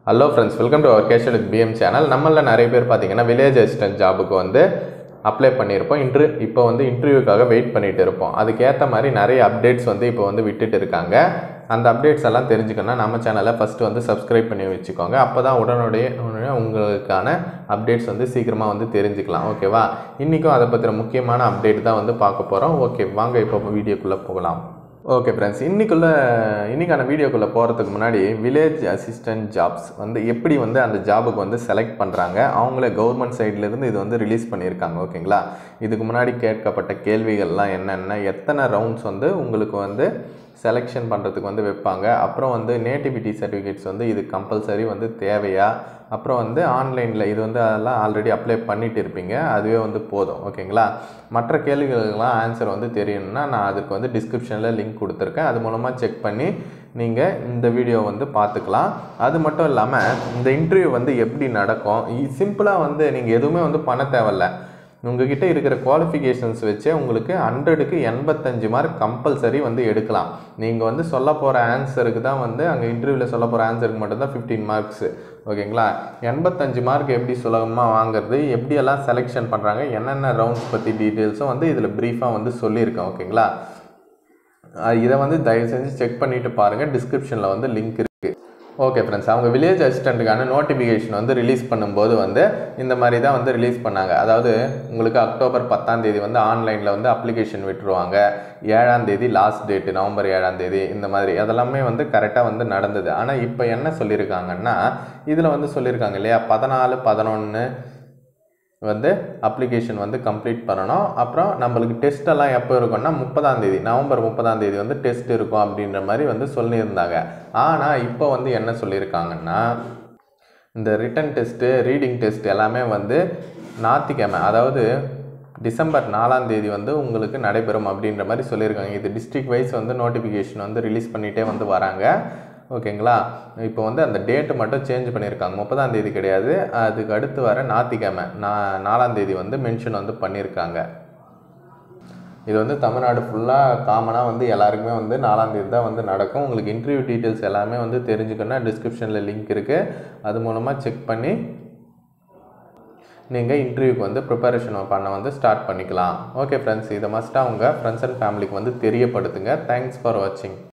hello friends welcome to our casual with PM channel நம்மளில் நிறைய பேர் பார்த்தீங்கன்னா வில்லேஜ் அசிஸ்டன்ட் ஜாபுக்கு வந்து அப்ளை பண்ணியிருப்போம் இன்ட்ரு இப்போ வந்து இன்டர்வியூக்காக வெயிட் பண்ணிட்டு இருப்போம் அதுக்கேற்ற மாதிரி நிறைய அப்டேட்ஸ் வந்து இப்போ வந்து விட்டுட்டு இருக்காங்க அந்த அப்டேட்ஸ் எல்லாம் தெரிஞ்சுக்கணும்னா நம்ம சேனலை ஃபஸ்ட்டு வந்து சப்ஸ்கிரைப் பண்ணி வச்சுக்கோங்க அப்போ தான் உடனுடைய உடனே உங்களுக்கான அப்டேட்ஸ் வந்து சீக்கிரமாக வந்து தெரிஞ்சுக்கலாம் ஓகேவா இன்றைக்கும் அதை பற்றின முக்கியமான அப்டேட் தான் வந்து பார்க்க போகிறோம் ஓகே வாங்க இப்போ வீடியோக்குள்ளே போகலாம் ஓகே ஃப்ரெண்ட்ஸ் இன்றைக்குள்ள இன்றைக்கான வீடியோக்குள்ளே போகிறதுக்கு முன்னாடி வில்லேஜ் அசிஸ்டன்ட் ஜாப்ஸ் வந்து எப்படி வந்து அந்த ஜாபுக்கு வந்து செலக்ட் பண்ணுறாங்க அவங்களே கவர்மெண்ட் சைட்லேருந்து இது வந்து ரிலீஸ் பண்ணியிருக்காங்க ஓகேங்களா இதுக்கு முன்னாடி கேட்கப்பட்ட கேள்விகள்லாம் என்னென்ன எத்தனை ரவுண்ட்ஸ் வந்து உங்களுக்கு வந்து செலெக்ஷன் பண்ணுறதுக்கு வந்து வைப்பாங்க அப்புறம் வந்து நேட்டிவிட்டி சர்டிஃபிகேட்ஸ் வந்து இது கம்பல்சரி வந்து தேவையா அப்புறம் வந்து ஆன்லைனில் இது வந்து அதெல்லாம் ஆல்ரெடி அப்ளை பண்ணிட்டு இருப்பீங்க அதுவே வந்து போதும் ஓகேங்களா மற்ற கேள்விகளுக்கெல்லாம் ஆன்சர் வந்து தெரியணும்னா நான் அதுக்கு வந்து டிஸ்கிரிப்ஷனில் லிங்க் கொடுத்துருக்கேன் அது மூலமாக செக் பண்ணி நீங்கள் இந்த வீடியோ வந்து பார்த்துக்கலாம் அது மட்டும் இல்லாமல் இந்த இன்டர்வியூ வந்து எப்படி நடக்கும் சிம்பிளாக வந்து நீங்கள் எதுவுமே வந்து பண்ண தேவையில்ல உங்ககிட்ட இருக்கிற குவாலிஃபிகேஷன்ஸ் வச்சே உங்களுக்கு ஹண்ட்ரடுக்கு எண்பத்தஞ்சு மார்க் கம்பல்சரி வந்து எடுக்கலாம் நீங்கள் வந்து சொல்ல போகிற ஆன்சருக்கு தான் வந்து அங்கே இன்டர்வியூவில் சொல்ல போகிற ஆன்சருக்கு மட்டும்தான் ஃபிஃப்டீன் மார்க்ஸு ஓகேங்களா எண்பத்தஞ்சு மார்க் எப்படி சுலபமாக வாங்குறது எப்படியெல்லாம் செலெக்ஷன் பண்ணுறாங்க என்னென்ன ரவுண்ட்ஸ் பற்றி டீட்டெயில்ஸும் வந்து இதில் ப்ரீஃபாக வந்து சொல்லியிருக்கேன் ஓகேங்களா அஹ் இதை வந்து தயவு செஞ்சு செக் பண்ணிவிட்டு பாருங்கள் டிஸ்கிரிப்ஷனில் வந்து லிங்க் இருக்குது ஓகே ஃப்ரெண்ட்ஸ் அவங்க வில்லேஜ் அசிஸ்டண்ட்டுக்கான நோட்டிஃபிகேஷன் வந்து ரிலீஸ் பண்ணும்போது வந்து இந்த மாதிரி தான் வந்து ரிலீஸ் பண்ணாங்க அதாவது உங்களுக்கு அக்டோபர் பத்தாம் தேதி வந்து ஆன்லைனில் வந்து அப்ளிகேஷன் விட்டுருவாங்க ஏழாம் தேதி லாஸ்ட் டேட்டு நவம்பர் ஏழாம் தேதி இந்த மாதிரி அதெல்லாமே வந்து கரெக்டாக வந்து நடந்தது ஆனால் இப்போ என்ன சொல்லியிருக்காங்கன்னா இதில் வந்து சொல்லியிருக்காங்க இல்லையா பதினாலு பதினொன்று வந்து அப்ளிகேஷன் வந்து கம்ப்ளீட் பண்ணணும் அப்புறம் நம்மளுக்கு டெஸ்ட் எல்லாம் எப்போ இருக்கும்னா முப்பதாம் தேதி நவம்பர் முப்பதாம் தேதி வந்து டெஸ்ட் இருக்கும் அப்படின்ற மாதிரி வந்து சொல்லியிருந்தாங்க ஆனால் இப்போ வந்து என்ன சொல்லியிருக்காங்கன்னா இந்த ரிட்டன் டெஸ்ட்டு ரீடிங் டெஸ்ட் எல்லாமே வந்து ஞாத்திக்கிழமை அதாவது டிசம்பர் நாலாம் தேதி வந்து உங்களுக்கு நடைபெறும் அப்படின்ற மாதிரி சொல்லியிருக்காங்க இது டிஸ்ட்ரிக்ட் வைஸ் வந்து நோட்டிஃபிகேஷன் வந்து ரிலீஸ் பண்ணிகிட்டே வந்து வராங்க ஓகேங்களா இப்போ வந்து அந்த டேட்டு மட்டும் சேஞ்ச் பண்ணியிருக்காங்க முப்பதாம் தேதி கிடையாது அதுக்கு அடுத்து வர ஞாத்திக்கிழமை நா நாலாம் தேதி வந்து மென்ஷன் வந்து பண்ணியிருக்காங்க இது வந்து தமிழ்நாடு ஃபுல்லாக காமனாக வந்து எல்லாருக்குமே வந்து நாலாம் தேதி தான் வந்து நடக்கும் உங்களுக்கு இன்டர்வியூ டீட்டெயில்ஸ் எல்லாமே வந்து தெரிஞ்சுக்கணும்னா டிஸ்கிரிப்ஷனில் லிங்க் இருக்குது அது மூலமாக செக் பண்ணி நீங்கள் இன்டர்வியூக்கு வந்து ப்ரிப்பரேஷன் பண்ண வந்து ஸ்டார்ட் பண்ணிக்கலாம் ஓகே ஃப்ரெண்ட்ஸ் இதை மஸ்ட்டாக உங்கள் ஃப்ரெண்ட்ஸ் அண்ட் ஃபேமிலிக்கு வந்து தெரியப்படுத்துங்க தேங்க்ஸ் ஃபார் வாட்சிங்